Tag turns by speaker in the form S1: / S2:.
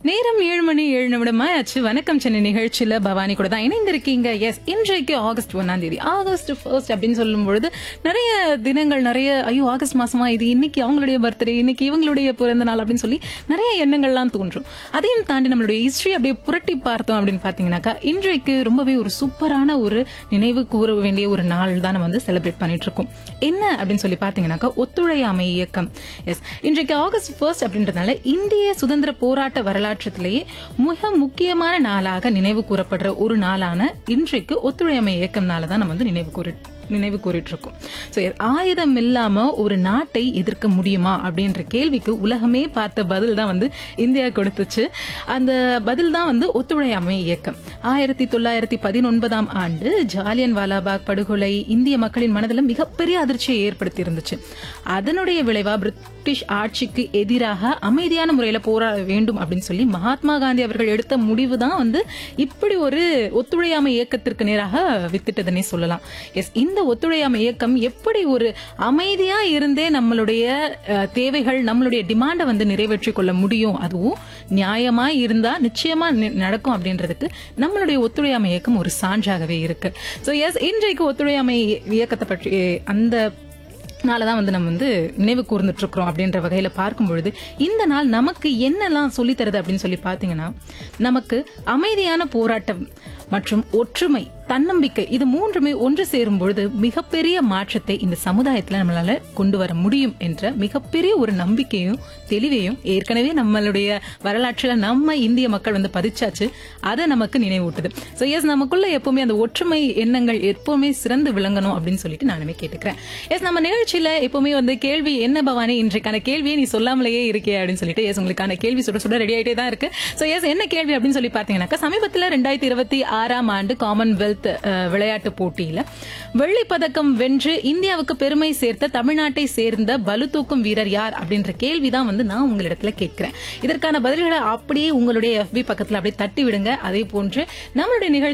S1: நேரம் ஏழு மணி ஏழு நிமிடமா ஆச்சு வணக்கம் சென்னை நிகழ்ச்சியில பவானி கூட தான் இணைந்திருக்கீங்க எஸ் இன்றைக்கு ஆகஸ்ட் ஒன்னாம் தேதி ஆகஸ்ட் ஃபர்ஸ்ட் அப்படின்னு சொல்லும் பொழுது நிறைய தினங்கள் நிறைய ஐயோ ஆகஸ்ட் மாசமா இது இன்னைக்கு அவங்களுடைய பர்த்டே இன்னைக்கு இவங்களுடைய பிறந்த நாள் அப்படின்னு சொல்லி நிறைய எண்ணங்கள்லாம் தோன்றும் அதையும் தாண்டி நம்மளுடைய ஹிஸ்டரி அப்படியே புரட்டி பார்த்தோம் அப்படின்னு பாத்தீங்கன்னாக்கா இன்றைக்கு ரொம்பவே ஒரு சூப்பரான ஒரு நினைவு கூற வேண்டிய ஒரு நாள் தான் நம்ம வந்து செலிப்ரேட் பண்ணிட்டு இருக்கோம் என்ன அப்படின்னு சொல்லி பாத்தீங்கன்னாக்கா ஒத்துழையாமை இயக்கம் எஸ் இன்றைக்கு ஆகஸ்ட் ஃபர்ஸ்ட் அப்படின்றதுனால இந்திய சுதந்திர போராட்ட வரலாற்றத்திலேயே மிக முக்கியமான நாளாக நினைவு கூறப்படுற ஒரு நாளான இன்றைக்கு ஒத்துழையாமை இயக்கம் நாளை தான் நம்ம வந்து நினைவு கூறி நினைவு கூறிட்டு இருக்கோம் ஸோ ஆயுதம் இல்லாம ஒரு நாட்டை எதிர்க்க முடியுமா அப்படின்ற கேள்விக்கு உலகமே பார்த்த பதில் தான் வந்து இந்தியா கொடுத்துச்சு அந்த பதில் தான் வந்து ஒத்துழையாமை இயக்கம் ஆயிரத்தி தொள்ளாயிரத்தி பதினொன்பதாம் ஆண்டு ஜாலியன் வாலாபாக் படுகொலை இந்திய மக்களின் மனதில் மிகப்பெரிய அதிர்ச்சியை ஏற்படுத்தி இருந்துச்சு அதனுடைய விளைவா பிரிட்டிஷ் ஆட்சிக்கு எதிராக அமைதியான முறையில போராட வேண்டும் அப்படின்னு சொல்லி மகாத்மா காந்தி அவர்கள் எடுத்த முடிவு தான் வந்து இப்படி ஒரு ஒத்துழையாமை இயக்கத்திற்கு நேராக வித்திட்டதுன்னே சொல்லலாம் எஸ் இந்த ஒத்துழையாமை இயக்கம் எப்படி ஒரு அமைதியா இருந்தே நம்மளுடைய அஹ், தேவைகள் நம்மளுடைய டிமாண்டை வந்து நிறைவேற்றிக் கொள்ள முடியும் அதுவும் நியாயமா இருந்தா நிச்சயமா நி- நடக்கும் அப்படின்றதுக்கு நம்மளுடைய ஒத்துழையாமை இயக்கம் ஒரு சான்றாகவே இருக்கு ஸோ எஸ் இன்றைக்கு ஒத்துழையாமை இயக்கத்தை பற்றி அந்த நாளை தான் வந்து நம்ம வந்து நினைவு கூர்ந்துட்டு இருக்கிறோம் அப்படின்ற வகையில பார்க்கும் பொழுது இந்த நாள் நமக்கு என்னெல்லாம் சொல்லித் தருது அப்படின்னு சொல்லி பார்த்தீங்கன்னா நமக்கு அமைதியான போராட்டம் மற்றும் ஒற்றுமை தன்னம்பிக்கை இது மூன்றுமே ஒன்று சேரும் பொழுது மிகப்பெரிய மாற்றத்தை இந்த சமுதாயத்துல நம்மளால கொண்டு வர முடியும் என்ற மிகப்பெரிய ஒரு நம்பிக்கையும் தெளிவையும் ஏற்கனவே நம்மளுடைய வரலாற்றுல நம்ம இந்திய மக்கள் வந்து பதிச்சாச்சு அதை நமக்கு நினைவூட்டுது ஸோ எஸ் நமக்குள்ள எப்பவுமே அந்த ஒற்றுமை எண்ணங்கள் எப்பவுமே சிறந்து விளங்கணும் அப்படின்னு சொல்லிட்டு நானுமே கேட்டுக்கிறேன் எஸ் நம்ம நிகழ்ச்சியில எப்பவுமே வந்து கேள்வி என்ன பவானி இன்றைக்கான கேள்வியை நீ சொல்லாமலேயே இருக்கே அப்படின்னு சொல்லிட்டு எஸ் உங்களுக்கான கேள்வி சுட சுட ரெடி ஆயிட்டே தான் இருக்கு ஸோ எஸ் என்ன கேள்வி அப்படின்னு சொல்லி பார்த்தீங்கன்னாக்கா சமீபத்தில் ரெண்டாயிரத்தி இருபத்தி ஆறாம் ஆண்டு காமன்வெல்த் அஹ், விளையாட்டு போட்டியில வெள்ளிப் பதக்கம் வென்று இந்தியாவுக்கு பெருமை சேர்த்த தமிழ்நாட்டை சேர்ந்த பளு தூக்கும் வீரர் யார் அப்படின்ற கேள்வி தான் வந்து நான் உங்களிடத்துல கேட்கிறேன் இதற்கான பதில்களை அப்படியே உங்களுடைய FB பக்கத்துல அப்படியே தட்டி விடுங்க அதே போன்று நம்மளுடைய நிகழ்ச்சி